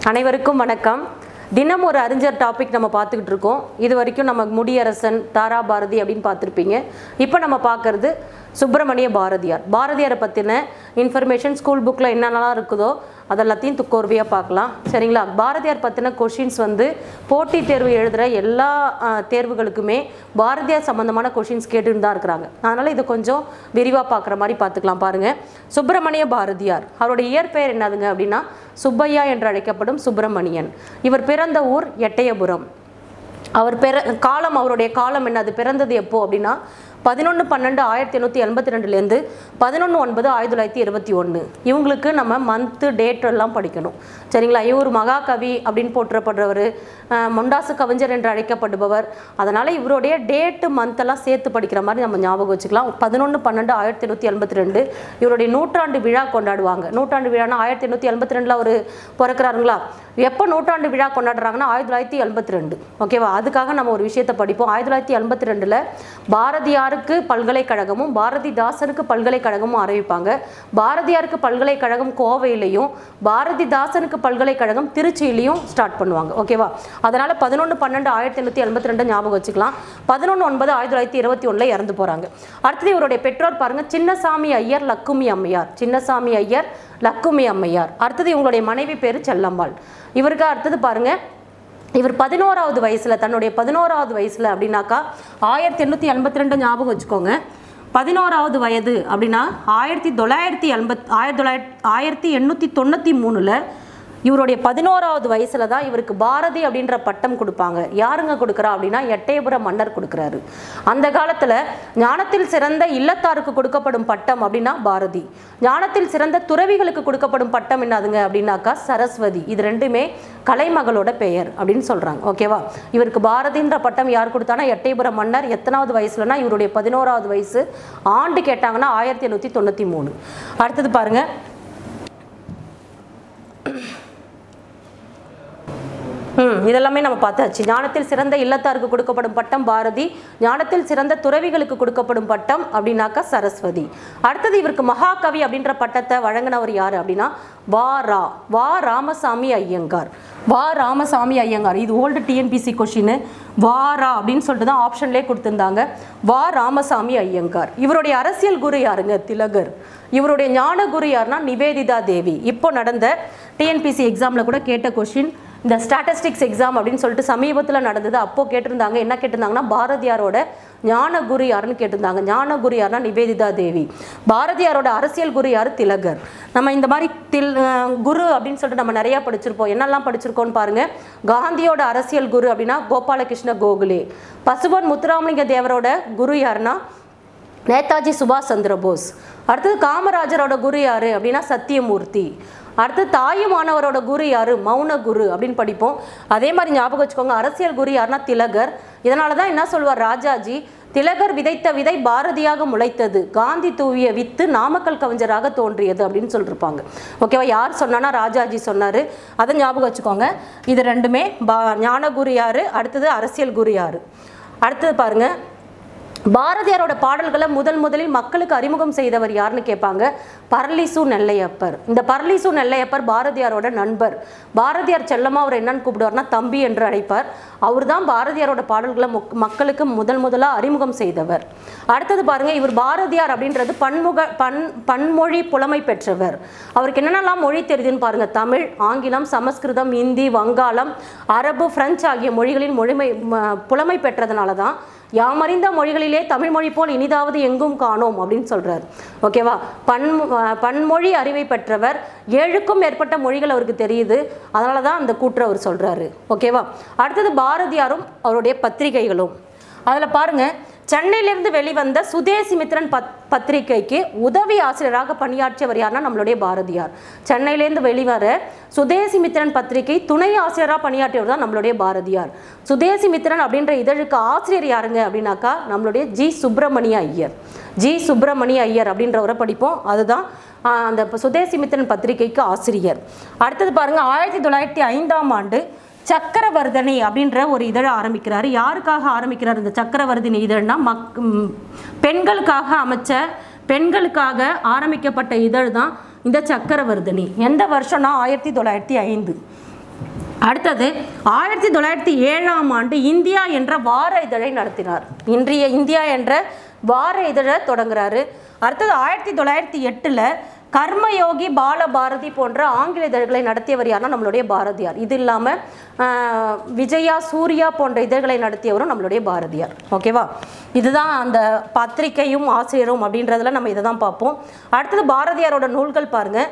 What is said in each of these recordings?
அனைவருக்கும் வணக்கம் தினம் ஒரு அறிஞர் டாபிக் நம்ம பார்த்துக்கிட்டு இருக்கோம் இது வரைக்கும் நம்ம முடியரசன் தாரா பாரதி அப்படின்னு பார்த்துருப்பீங்க இப்போ நம்ம பார்க்கறது சுப்பிரமணிய பாரதியார் பாரதியாரை பற்றின இன்ஃபர்மேஷன் ஸ்கூல் புக்கில் என்னென்னலாம் இருக்குதோ அதெல்லாத்தையும் துக்கோர்வையாக பார்க்கலாம் சரிங்களா பாரதியார் பற்றின கொஷின்ஸ் வந்து போட்டித் தேர்வு எழுதுகிற எல்லா ஆஹ், தேர்வுகளுக்குமே பாரதியார் சம்மந்தமான கொஷின்ஸ் கேட்டுன்னு தான் இருக்கிறாங்க அதனால் இது கொஞ்சம் விரிவாக பார்க்குற மாதிரி பார்த்துக்கலாம் பாருங்கள் சுப்பிரமணிய பாரதியார் அவருடைய இயற்பெயர் என்னதுங்க அப்படின்னா சுப்பையா என்று அழைக்கப்படும் சுப்பிரமணியன் இவர் பிறந்த ஊர் எட்டயபுரம் அவர் பிற காலம் அவருடைய காலம் என்னது பிறந்தது எப்போ அப்படின்னா பதினொன்று பன்னெண்டு ஆயிரத்தி எண்ணூற்றி எண்பத்தி ரெண்டுலேருந்து பதினொன்று ஒன்பது ஆயிரத்தி தொள்ளாயிரத்தி இருபத்தி ஒன்று இவங்களுக்கு நம்ம மந்த்து டேட் எல்லாம் படிக்கணும் சரிங்களா இவர் மகாகவி அப்படின்னு போற்றப்படுறவர் முண்டாசு கவிஞர் என்று அழைக்கப்படுபவர் அதனால் இவருடைய டேட்டு மந்த்தெல்லாம் சேர்த்து படிக்கிற மாதிரி நம்ம ஞாபகம் வச்சுக்கலாம் பதினொன்று பன்னெண்டு ஆயிரத்தி எண்ணூற்றி எண்பத்தி ரெண்டு இவருடைய நூற்றாண்டு விழா கொண்டாடுவாங்க நூற்றாண்டு விழானா ஆயிரத்தி எண்ணூற்றி எண்பத்தி ரெண்டில் அவர் பிறக்கிறாருங்களா எப்போ நூற்றாண்டு விழா கொண்டாடுறாங்கன்னா ஆயிரத்தி தொள்ளாயிரத்தி எண்பத்தி ரெண்டு ஓகேவா அதுக்காக நம்ம ஒரு விஷயத்தை படிப்போம் ஆயிரத்தி தொள்ளாயிரத்தி எண்பத்தி ரெண்டில் பாரதியாருக்கு பல்கலைக்கழகமும் பாரதிதாசனுக்கு பல்கலைக்கழகமும் ஆரம்பிப்பாங்க பாரதியாருக்கு பல்கலைக்கழகம் கோவையிலையும் பாரதிதாசனுக்கு பல்கலைக்கழகம் திருச்சியிலையும் ஸ்டார்ட் பண்ணுவாங்க ஓகேவா அதனால் பதினொன்று பன்னெண்டு ஆயிரத்தி எண்ணூற்றி எண்பத்தி ரெண்டு ஞாபகம் வச்சுக்கலாம் பதினொன்று ஒன்பது ஆயிரத்தி தொள்ளாயிரத்தி இருபத்தி ஒன்றில் இறந்து போகிறாங்க அடுத்தது இவருடைய பெற்றோர் பாருங்க சின்னசாமி ஐயர் லக்குமி அம்மையார் சின்னசாமி ஐயர் லக்குமி அம்மையார் அடுத்தது இவங்களுடைய மனைவி பேர் செல்லம்பாள் இவருக்கு அடுத்தது பாருங்க இவர் பதினோராவது வயசுல தன்னுடைய பதினோராவது வயசுல அப்படின்னாக்கா ஆயிரத்தி எண்ணூற்றி எண்பத்தி ரெண்டு ஞாபகம் வச்சுக்கோங்க பதினோராவது வயது அப்படின்னா ஆயிரத்தி தொள்ளாயிரத்தி எண்பத் ஆயிரத்தி தொள்ளாயிரத்தி ஆயிரத்தி எண்ணூற்றி தொண்ணூற்றி மூணில் இவருடைய பதினோராவது வயசுல தான் இவருக்கு பாரதி அப்படின்ற பட்டம் கொடுப்பாங்க யாருங்க கொடுக்குறா அப்படின்னா எட்டயபுர மன்னர் கொடுக்குறாரு அந்த காலத்துல ஞானத்தில் சிறந்த இல்லத்தாருக்கு கொடுக்கப்படும் பட்டம் அப்படின்னா பாரதி ஞானத்தில் சிறந்த துறவிகளுக்கு கொடுக்கப்படும் பட்டம் என்னதுங்க அப்படின்னாக்கா சரஸ்வதி இது ரெண்டுமே கலைமகளோட பெயர் அப்படின்னு சொல்றாங்க ஓகேவா இவருக்கு பாரதின்ற பட்டம் யார் கொடுத்தானா எட்டயபுர மன்னர் எத்தனாவது வயசுலனா இவருடைய பதினோராவது வயசு ஆண்டு கேட்டாங்கன்னா ஆயிரத்தி எண்ணூற்றி தொண்ணூற்றி மூணு அடுத்தது பாருங்க ம் இதெல்லாமே நம்ம பார்த்தாச்சு ஞானத்தில் சிறந்த இல்லத்தாருக்கு கொடுக்கப்படும் பட்டம் பாரதி ஞானத்தில் சிறந்த துறவிகளுக்கு கொடுக்கப்படும் பட்டம் அப்படின்னாக்கா சரஸ்வதி அடுத்தது இவருக்கு மகாகவி அப்படின்ற பட்டத்தை வழங்கினவர் யார் அப்படின்னா வா ரா வா ராமசாமி ஐயங்கார் வா ராமசாமி ஐயங்கார் இது ஓல்டு டிஎன்பிசி கொஷின் வா ரா அப்படின்னு சொல்லிட்டு தான் ஆப்ஷன்லேயே கொடுத்துருந்தாங்க வா ராமசாமி ஐயங்கார் இவருடைய அரசியல் குரு யாருங்க திலகர் இவருடைய ஞான குரு யாருன்னா நிவேதிதா தேவி இப்போ நடந்த டிஎன்பிசி எக்ஸாமில் கூட கேட்ட கொஷின் இந்த ஸ்டாட்டிஸ்டிக்ஸ் எக்ஸாம் அப்படின்னு சொல்லிட்டு சமீபத்தில் நடந்தது அப்போ கேட்டிருந்தாங்க என்ன கேட்டிருந்தாங்கன்னா பாரதியாரோட ஞான குரு யாருன்னு கேட்டிருந்தாங்க ஞான குரு யாருன்னா நிவேதிதா தேவி பாரதியாரோட அரசியல் குரு யார் திலகர் நம்ம இந்த மாதிரி தில் அஹ் குரு அப்படின்னு சொல்லிட்டு நம்ம நிறையா படிச்சிருப்போம் என்னெல்லாம் படிச்சிருக்கோம்னு பாருங்க காந்தியோட அரசியல் குரு அப்படின்னா கோபாலகிருஷ்ண கோகுலே பசுபன் முத்துராமலிங்க தேவரோட குரு யாருன்னா நேதாஜி சுபாஷ் சந்திர போஸ் அடுத்தது காமராஜரோட குரு யாரு அப்படின்னா சத்தியமூர்த்தி அடுத்து தாயுமானவரோட குரு யாரு மௌன குரு அப்படின்னு படிப்போம் அதே மாதிரி ஞாபகம் வச்சுக்கோங்க அரசியல் குரு யாருன்னா திலகர் இதனால தான் என்ன சொல்வார் ராஜாஜி திலகர் விதைத்த விதை பாரதியாக முளைத்தது காந்தி தூவிய வித்து நாமக்கல் கவிஞராக தோன்றியது அப்படின்னு சொல்லியிருப்பாங்க ஓகேவா யார் சொன்னானா ராஜாஜி சொன்னார் அதை ஞாபகம் வச்சுக்கோங்க இது ரெண்டுமே பா ஞான குரு யாரு அடுத்தது அரசியல் குரு யாரு அடுத்தது பாருங்க பாரதியாரோட பாடல்களை முதல் முதலில் மக்களுக்கு அறிமுகம் செய்தவர் யாருன்னு கேட்பாங்க பரளிசு நெல்லையப்பர் இந்த பரளிசு நெல்லையப்பர் பாரதியாரோட நண்பர் பாரதியார் செல்லமா அவர் என்னன்னு கூப்பிடுவார்னா தம்பி என்று அழைப்பார் அவர் தான் பாரதியாரோட பாடல்களை முக்- மக்களுக்கு முதல் முதலாக அறிமுகம் செய்தவர் அடுத்தது பாருங்க இவர் பாரதியார் அப்படின்றது பன்முக பன் பன்மொழி புலமை பெற்றவர் அவருக்கு என்னென்னலாம் மொழி தெரியுதுன்னு பாருங்க தமிழ் ஆங்கிலம் சமஸ்கிருதம் இந்தி வங்காளம் அரபு பிரெஞ்சு ஆகிய மொழிகளின் மொழிமை ம- புலமை பெற்றதுனால தான் யாமறிந்த மொழிகளிலே தமிழ் மொழி போல் இனிதாவது எங்கும் காணோம் அப்படின்னு சொல்றார் ஓகேவா பன் அஹ் பன்மொழி அறிவை பெற்றவர் ஏழுக்கும் மேற்பட்ட மொழிகள் அவருக்கு தெரியுது அதனால தான் அந்த கூற்று அவர் சொல்றாரு ஓகேவா அடுத்தது பாரதியாரும் அவருடைய பத்திரிகைகளும் அதில் பாருங்க சென்னையிலிருந்து வெளிவந்த சுதேசிமித்ரன் பத் பத்திரிகைக்கு உதவி ஆசிரியராக பணியாற்றியவர் யாருன்னா நம்மளுடைய பாரதியார் சென்னையிலேருந்து வெளிவர சுதேசிமித்ரன் பத்திரிகை துணை ஆசிரியராக பணியாற்றியவர் தான் நம்மளுடைய பாரதியார் சுதேசிமித்ரன் அப்படின்ற இதழுக்கு ஆசிரியர் யாருங்க அப்படின்னாக்கா நம்மளுடைய ஜி சுப்பிரமணிய ஐயர் ஜி சுப்பிரமணிய ஐயர் அப்படின்றவரை படிப்போம் அதுதான் ஆஹ், அந்த சுதேசிமித்ரன் பத்திரிகைக்கு ஆசிரியர் அடுத்தது பாருங்க ஆயிரத்தி தொள்ளாயிரத்தி ஐந்தாம் ஆண்டு சக்கரவர்தனி அப்படின்ற ஒரு இதழை ஆரம்பிக்கிறாரு யாருக்காக ஆரம்பிக்கிறார் இந்த சக்கரவர்தினி இதழ்னா மக் ம், பெண்களுக்காக அமைச்ச பெண்களுக்காக ஆரம்பிக்கப்பட்ட இதழ் தான் இந்த சக்கரவர்தினி எந்த வருஷம்னா ஆயிரத்தி தொள்ளாயிரத்தி ஐந்து அடுத்தது ஆயிரத்தி தொள்ளாயிரத்தி ஏழாம் ஆண்டு இந்தியா என்ற வார இதழை நடத்தினார் இன்றைய இந்தியா என்ற வார இதழை தொடங்குறாரு அடுத்தது ஆயிரத்தி தொள்ளாயிரத்தி எட்டில் கர்மயோகி பாலபாரதி போன்ற ஆங்கில இதழ்களை நடத்தியவர் யாருன்னா நம்மளுடைய பாரதியார் இது இல்லாமல் விஜயா சூர்யா போன்ற இதழ்களை நடத்தியவரும் நம்மளுடைய பாரதியார் ஓகேவா இதுதான் அந்த பத்திரிகையும் ஆசிரியரும் அப்படின்றதுல நம்ம இதை தான் பார்ப்போம் அடுத்தது பாரதியாரோட நூல்கள் பாருங்கள்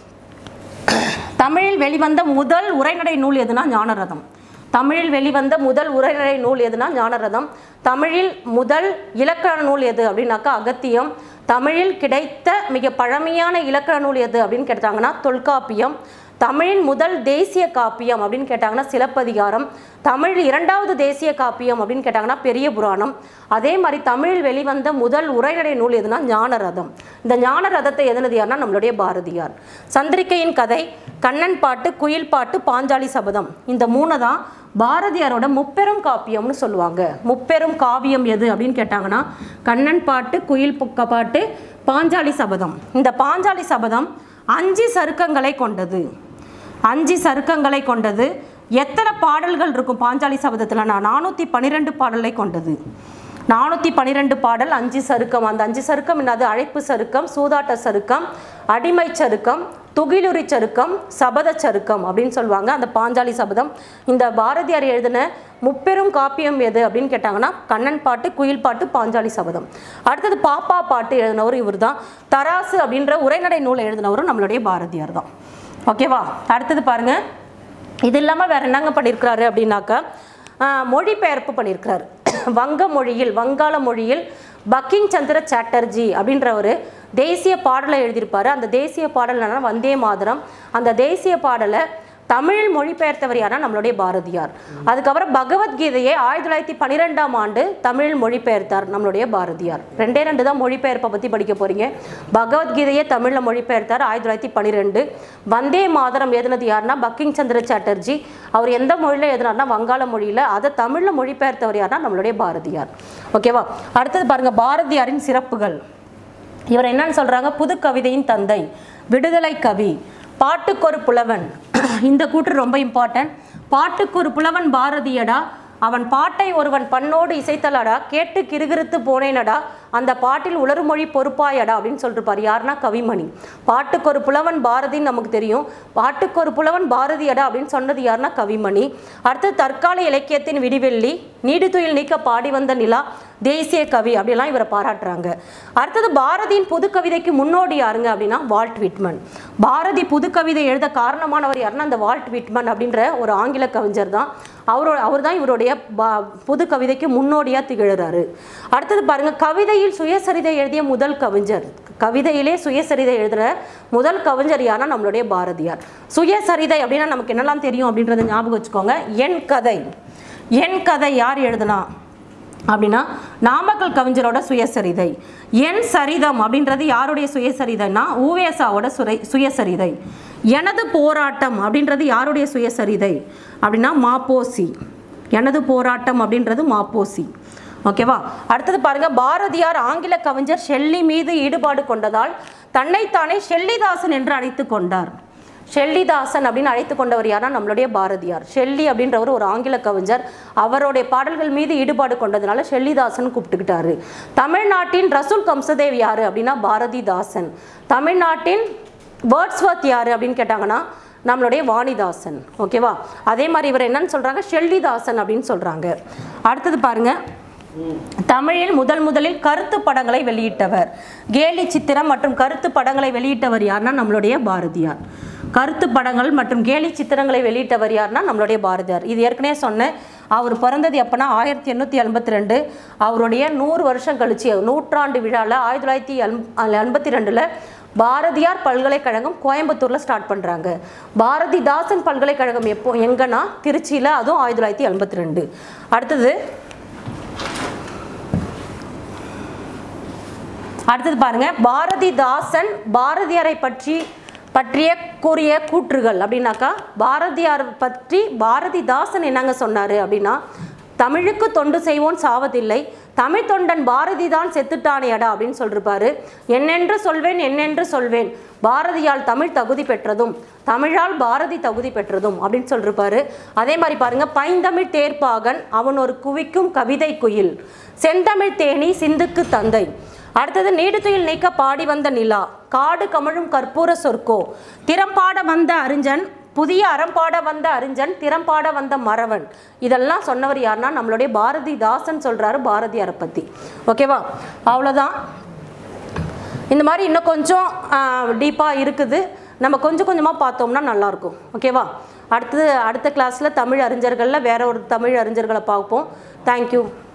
தமிழில் வெளிவந்த முதல் உரைநடை நூல் எதுனா ஞானரதம் தமிழில் வெளிவந்த முதல் உரைநடை நூல் எதுனா ஞானரதம் தமிழில் முதல் இலக்கண நூல் எது அப்படின்னாக்கா அகத்தியம் தமிழில் கிடைத்த மிக பழமையான இலக்கண நூல் எது அப்படின்னு கேட்டாங்கன்னா தொல்காப்பியம் தமிழின் முதல் தேசிய காப்பியம் அப்படின்னு கேட்டாங்கன்னா சிலப்பதிகாரம் தமிழ் இரண்டாவது தேசிய காப்பியம் அப்படின்னு கேட்டாங்கன்னா பெரிய புராணம் அதே மாதிரி தமிழில் வெளிவந்த முதல் உரைநடை நூல் எதுனா ஞானரதம் இந்த ஞானரதத்தை எதுனது யாருன்னா நம்மளுடைய பாரதியார் சந்திரிகையின் கதை கண்ணன் பாட்டு குயில் பாட்டு பாஞ்சாலி சபதம் இந்த மூணு தான் பாரதியாரோட முப்பெரும் காப்பியம்னு சொல்லுவாங்க முப்பெரும் காவியம் எது அப்படின்னு கேட்டாங்கன்னா கண்ணன் பாட்டு குயில் புக்க பாட்டு பாஞ்சாலி சபதம் இந்த பாஞ்சாலி சபதம் அஞ்சு சருக்கங்களை கொண்டது அஞ்சு சருக்கங்களை கொண்டது எத்தனை பாடல்கள் இருக்கும் பாஞ்சாலி சபதத்தில் நான் நானூற்றி பன்னிரெண்டு பாடலை கொண்டது நானூற்றி பன்னிரெண்டு பாடல் அஞ்சு சருக்கம் அந்த அஞ்சு சருக்கம் என்னது அழைப்பு சருக்கம் சூதாட்ட சருக்கம் அடிமை சருக்கம் துகிலுரி சருக்கம் சபத சருக்கம் அப்படின்னு சொல்லுவாங்க அந்த பாஞ்சாலி சபதம் இந்த பாரதியார் எழுதின முப்பெரும் காப்பியம் எது அப்படின்னு கேட்டாங்கன்னா கண்ணன் பாட்டு குயில் பாட்டு பாஞ்சாலி சபதம் அடுத்தது பாப்பா பாட்டு எழுதினவர் இவர் தான் தராசு அப்படின்ற உரைநடை நூலை எழுதினவரும் நம்மளுடைய பாரதியார் தான் ஓகேவா அடுத்தது பாருங்க இது இல்லாமல் வேற என்னங்க பண்ணியிருக்கிறாரு அப்படின்னாக்கா ஆஹ், மொழிபெயர்ப்பு பண்ணியிருக்கிறாரு வங்க மொழியில் வங்காள மொழியில் பக்கிங் சந்திர சாட்டர்ஜி அப்படின்றவர் தேசிய பாடலை எழுதியிருப்பாரு அந்த தேசிய பாடல் என்னன்னா வந்தே மாதரம் அந்த தேசிய பாடலை தமிழ் மொழிபெயர்த்தவர் யாருன்னா நம்மளுடைய பாரதியார் அதுக்கப்புறம் பகவத்கீதையை ஆயிரத்தி தொள்ளாயிரத்தி பன்னிரெண்டாம் ஆண்டு தமிழ் மொழிபெயர்த்தார் நம்மளுடைய பாரதியார் ரெண்டே ரெண்டு தான் மொழிபெயர்ப்பை பற்றி படிக்க போறீங்க பகவத்கீதையை தமிழில் மொழிபெயர்த்தார் ஆயிரத்தி தொள்ளாயிரத்தி பன்னிரெண்டு வந்தே மாதரம் எழுதினது யாருன்னா பக்கிங் சந்திர சாட்டர்ஜி அவர் எந்த மொழியில் எழுதினார்னா வங்காள மொழியில் அதை தமிழில் மொழிபெயர்த்தவர் யாருன்னா நம்மளுடைய பாரதியார் ஓகேவா அடுத்தது பாருங்க பாரதியாரின் சிறப்புகள் இவர் என்னன்னு சொல்றாங்க புது கவிதையின் தந்தை விடுதலை கவி பாட்டுக்கொரு புலவன் இந்த கூற்று ரொம்ப இம்பார்ட்டன்ட் பாட்டுக்கொரு புலவன் பாரதியடா அவன் பாட்டை ஒருவன் பண்ணோடு இசைத்தலடா கேட்டு கிறுகிறுத்து போனேனடா அந்த பாட்டில் உளறுமொழி பொறுப்பாயடா அப்படின்னு சொல்லிருப்பார் யாருன்னா கவிமணி பாட்டுக்கொரு புலவன் பாரதின்னு நமக்கு தெரியும் பாட்டுக்கொரு புலவன் பாரதியடா அப்படின்னு சொன்னது யாருன்னா கவிமணி அடுத்து தற்கால இலக்கியத்தின் விடிவெள்ளி நீடித்துயில் நீக்க பாடி வந்த நிலா தேசிய கவி அப்படிலாம் இவரை பாராட்டுறாங்க அடுத்தது பாரதியின் புது கவிதைக்கு முன்னோடி யாருங்க அப்படின்னா வால்ட் விட்மன் பாரதி புது கவிதை எழுத காரணமானவர் யாருன்னா அந்த வால்ட் விட்மன் அப்படின்ற ஒரு ஆங்கில கவிஞர் தான் அவரோட அவர் தான் இவருடைய பா- புது கவிதைக்கு முன்னோடியாக திகழ்கிறாரு அடுத்தது பாருங்க கவிதையில் சுயசரிதை எழுதிய முதல் கவிஞர் கவிதையிலே சுயசரிதை எழுதுகிற முதல் கவிஞர் யாருன்னா நம்மளுடைய பாரதியார் சுயசரிதை அப்படின்னா நமக்கு என்னெல்லாம் தெரியும் அப்படின்றத ஞாபகம் வச்சுக்கோங்க என் கதை என் கதை யார் எழுதுனா அப்படின்னா நாமக்கல் கவிஞரோட சுயசரிதை என் சரிதம் அப்படின்றது யாருடைய சுயசரிதைனா ஊவேசாவோட சுரை சுயசரிதை எனது போராட்டம் அப்படின்றது யாருடைய சுயசரிதை அப்படின்னா மாப்போசி எனது போராட்டம் அப்படின்றது மாப்போசி ஓகேவா அடுத்தது பாருங்க பாரதியார் ஆங்கில கவிஞர் ஷெல்லி மீது ஈடுபாடு கொண்டதால் தன்னைத்தானே ஷெல்லிதாசன் என்று அழைத்து கொண்டார் ஷெல்லிதாசன் அப்படின்னு அழைத்து கொண்டவர் யாருன்னா நம்மளுடைய பாரதியார் ஷெல்லி அப்படின்றவர் ஒரு ஆங்கில கவிஞர் அவருடைய பாடல்கள் மீது ஈடுபாடு கொண்டதுனால ஷெல்லிதாசன் கூப்பிட்டுக்கிட்டாரு தமிழ்நாட்டின் ரசூல் கம்சதேவ் யாரு அப்படின்னா பாரதிதாசன் தமிழ்நாட்டின் வேர்ட்ஸ்வர்த் யாரு அப்படின்னு கேட்டாங்கன்னா நம்மளுடைய வாணிதாசன் ஓகேவா அதே மாதிரி இவர் என்னன்னு சொல்றாங்க ஷெல்லிதாசன் அப்படின்னு சொல்றாங்க அடுத்தது பாருங்க தமிழில் முதல் முதலில் கருத்து படங்களை வெளியிட்டவர் கேலி சித்திரம் மற்றும் கருத்து படங்களை வெளியிட்டவர் யாருன்னா நம்மளுடைய பாரதியார் கருத்து படங்கள் மற்றும் கேலி சித்திரங்களை வெளியிட்டவர் யாருன்னா நம்மளுடைய பாரதியார் இது ஏற்கனவே சொன்னேன் அவர் பிறந்தது எப்போனா ஆயிரத்தி எண்ணூற்றி எண்பத்தி ரெண்டு அவருடைய நூறு வருஷம் கழிச்சு நூற்றாண்டு விழாவில் ஆயிரத்தி தொள்ளாயிரத்தி எண் எண்பத்தி ரெண்டில் பாரதியார் பல்கலைக்கழகம் கோயம்புத்தூரில் ஸ்டார்ட் பண்ணுறாங்க பாரதிதாசன் பல்கலைக்கழகம் எப்போ எங்கன்னா திருச்சியில் அதுவும் ஆயிரத்தி தொள்ளாயிரத்தி எண்பத்தி ரெண்டு அடுத்தது அடுத்தது பாருங்க பாரதிதாசன் பாரதியாரை பற்றி பற்றிய கூறிய கூற்றுகள் அப்படின்னாக்கா பாரதியார் பற்றி பாரதிதாசன் என்னங்க சொன்னாரு அப்படின்னா தமிழுக்கு தொண்டு செய்வோன் சாவதில்லை தமிழ் தொண்டன் பாரதி தான் செத்துட்டானேடா அப்படின்னு சொல்லிருப்பாரு என்னென்று சொல்வேன் என்னென்று சொல்வேன் பாரதியால் தமிழ் தகுதி பெற்றதும் தமிழால் பாரதி தகுதி பெற்றதும் அப்படின்னு சொல்லிருப்பாரு அதே மாதிரி பாருங்க பைந்தமிழ் தேர்ப்பாகன் அவன் ஒரு குவிக்கும் கவிதை குயில் செந்தமிழ் தேனி சிந்துக்கு தந்தை அடுத்தது நீடுதுயில் நீக்க பாடி வந்த நிலா காடு கமழும் கற்பூர சொற்கோ திறம்பாட வந்த அறிஞன் புதிய அறம்பாட வந்த அறிஞன் திறம்பாட வந்த மறவன் இதெல்லாம் சொன்னவர் யாருன்னா நம்மளுடைய பாரதிதாசன் சொல்றாரு பாரதியாரை பத்தி ஓகேவா அவ்வளோதான் இந்த மாதிரி இன்னும் கொஞ்சம் டீப்பாக இருக்குது நம்ம கொஞ்சம் கொஞ்சமாக பார்த்தோம்னா நல்லாயிருக்கும் ஓகேவா அடுத்தது அடுத்த கிளாஸில் தமிழ் அறிஞர்களில் வேற ஒரு தமிழ் அறிஞர்களை பார்ப்போம் தேங்க்யூ